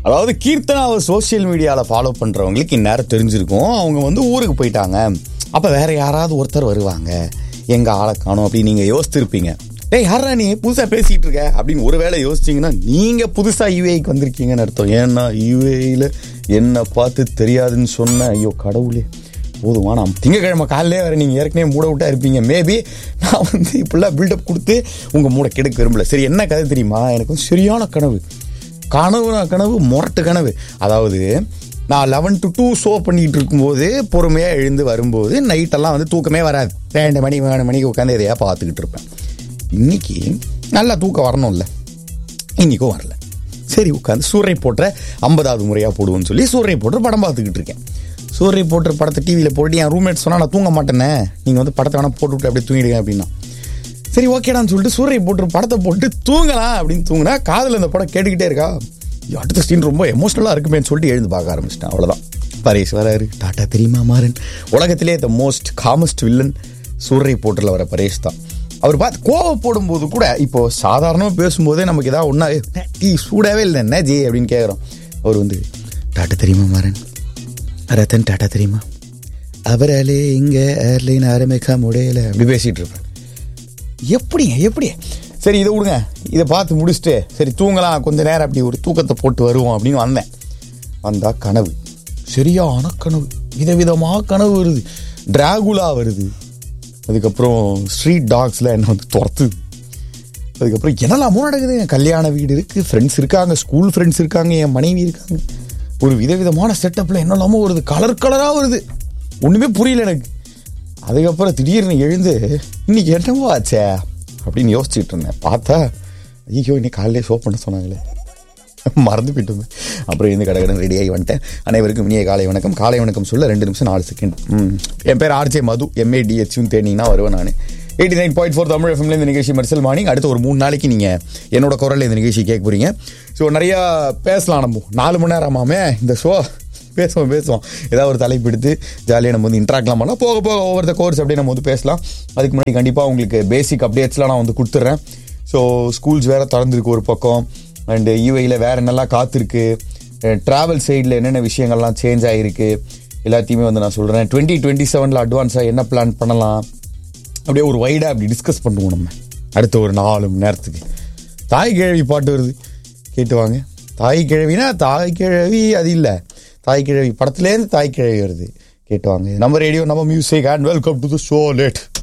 அதாவது கீர்த்தனாவை சோஷியல் மீடியாவில் ஃபாலோ பண்ணுறவங்களுக்கு இந்நேரம் தெரிஞ்சிருக்கும் அவங்க வந்து ஊருக்கு போயிட்டாங்க அப்போ வேற யாராவது ஒருத்தர் வருவாங்க எங்க ஆளை காணும் அப்படின்னு நீங்கள் யோசிச்சிருப்பீங்க டேய் யாரா நீ புதுசாக பேசிகிட்டு இருக்க அப்படின்னு ஒருவேளை யோசிச்சிங்கன்னா நீங்கள் புதுசாக யூஏக்கு வந்திருக்கீங்கன்னு அர்த்தம் ஏன்னா யூஏயில் என்ன பார்த்து தெரியாதுன்னு சொன்ன ஐயோ கடவுளே போதுமா நான் திங்கக்கிழமை காலையிலே வேறு நீங்கள் ஏற்கனவே மூட விட்டா இருப்பீங்க மேபி நான் வந்து இப்படிலாம் பில்டப் கொடுத்து உங்கள் மூட கெடுக்க விரும்பல சரி என்ன கதை தெரியுமா எனக்கு வந்து சரியான கனவு கனவுனா கனவு முரட்டு கனவு அதாவது நான் லெவன் டு டூ ஷோ பண்ணிட்டு இருக்கும்போது பொறுமையாக எழுந்து வரும்போது நைட்டெல்லாம் வந்து தூக்கமே வராது ரெண்டு மணி மூணு மணிக்கு உட்காந்து எதையா பார்த்துக்கிட்டு இருப்பேன் இன்னைக்கு நல்லா தூக்கம் வரணும்ல இன்னைக்கும் வரல சரி உட்காந்து சூரை போட்டுற ஐம்பதாவது முறையாக போடுவோம்னு சொல்லி சூரை போட்டு படம் பார்த்துக்கிட்டு இருக்கேன் சூரை போட்டு படத்தை டிவியில் போட்டு என் ரூம்மேட் சொன்னால் நான் தூங்க மாட்டேனே நீங்கள் வந்து படத்தை வேணால் போட்டு விட்டு அப்படியே தூங்கிடுங்க அப்படின்னா சரி ஓகேடான்னு சொல்லிட்டு சூரிய போட்டு படத்தை போட்டு தூங்கலாம் அப்படின்னு தூங்கினா காதில் இந்த படம் கேட்டுக்கிட்டே இருக்கா ஐயோ, அடுத்த சீன் ரொம்ப எமோஷனலாக இருக்குமேன்னு சொல்லிட்டு எழுந்து பார்க்க ஆரம்பிச்சிட்டேன் அவ்வளோதான் பரேஷ் வராரு டாட்டா தெரியுமா மாறன் உலகத்திலே த மோஸ்ட் காமஸ்ட் வில்லன் சூரிய போட்டில் வர பரேஷ் தான் அவர் பார்த்து கோவப்படும் போது கூட இப்போ சாதாரணமாக பேசும்போதே நமக்கு ஏதாவது ஒன்றா டீ சூடாவே இல்லை என்ன ஜி அப்படின்னு கேட்குறோம் அவர் வந்து டாட்டா தெரியுமா மாறன் ரத்தன் டாட்டா தெரியுமா அவராலே இங்கே ஏர்லைன் ஆரம்பிக்க முடியல அப்படி பேசிகிட்டு இருப்பார் எப்படிங்க எப்படி சரி இதை விடுங்க இதை பார்த்து முடிச்சுட்டு சரி தூங்கலாம் கொஞ்ச நேரம் அப்படி ஒரு தூக்கத்தை போட்டு வருவோம் அப்படின்னு வந்தேன் வந்தா கனவு சரியான கனவு விதவிதமாக கனவு வருது டிராகுலா வருது அதுக்கப்புறம் ஸ்ட்ரீட் டாக்ஸில் என்ன வந்து துரத்துது அதுக்கப்புறம் என்னெல்லாமோ நடக்குது என் கல்யாண வீடு இருக்குது ஃப்ரெண்ட்ஸ் இருக்காங்க ஸ்கூல் ஃப்ரெண்ட்ஸ் இருக்காங்க என் மனைவி இருக்காங்க ஒரு விதவிதமான செட்டப்பில் என்னெல்லாமோ வருது கலர் கலராக வருது ஒன்றுமே புரியல எனக்கு அதுக்கப்புறம் திடீர்னு எழுந்து இன்னைக்கு என்னவோ ஆச்சே அப்படின்னு யோசிச்சுட்டு இருந்தேன் பார்த்தா ஐயோ இன்னைக்கு காலையிலே ஷோ பண்ண சொன்னாங்களே மறந்து போயிட்டு இருந்தேன். அப்புறம் எழுந்து கடை ரெடி ஆகி வந்துட்டேன் அனைவருக்கும் இனிய காலை வணக்கம் காலை வணக்கம் சொல்ல ரெண்டு நிமிஷம் நாலு செகண்ட் ம். என் பேர் ஆர்ஜே மது எம்ஏ டிஹெச்யூன்னு தேடிங்கன்னா வருவேன் நான் eighty nine point four Tamil எஃப்எம்ல இந்த நிகழ்ச்சி மர்சல் மார்னிங் அடுத்த ஒரு மூணு நாளைக்கு நீங்கள் என்னோட குரலில் இந்த நிகழ்ச்சி கேட்க போறீங்க ஸோ நிறையா பேசலாம் நம்ம நாலு மணி நேரமாமே இந்த ஷோ பேசுவோம் பேசுவோம் ஏதாவது ஒரு தலைப்பு எடுத்து ஜாலியாக நம்ம வந்து இன்ட்ராக்ட்லாம் பண்ணலாம் போக போக ஓவர் த கோர்ஸ் அப்படியே நம்ம வந்து பேசலாம் அதுக்கு முன்னாடி கண்டிப்பாக உங்களுக்கு பேசிக் அப்டேட்ஸ்லாம் நான் வந்து கொடுத்துட்றேன் ஸோ ஸ்கூல்ஸ் வேறு திறந்துருக்கு ஒரு பக்கம் அண்டு யூஐயில் வேறு என்னெல்லாம் காத்திருக்கு ட்ராவல் சைடில் என்னென்ன விஷயங்கள்லாம் சேஞ்ச் ஆகிருக்கு எல்லாத்தையுமே வந்து நான் சொல்கிறேன் டுவெண்ட்டி டுவெண்ட்டி செவனில் அட்வான்ஸாக என்ன பிளான் பண்ணலாம் அப்படியே ஒரு வைடாக அப்படி டிஸ்கஸ் பண்ணுவோம் நம்ம அடுத்த ஒரு நாலு மணி நேரத்துக்கு தாய் கிழவி பாட்டு வருது கேட்டு வாங்க தாய் கிழவினா தாய் கிழவி அது இல்லை தாய் கிழவி படத்துலேருந்து தாய் கிழவி வருது கேட்டு வாங்க நம்ம ரேடியோ நம்ம music and welcome to the show late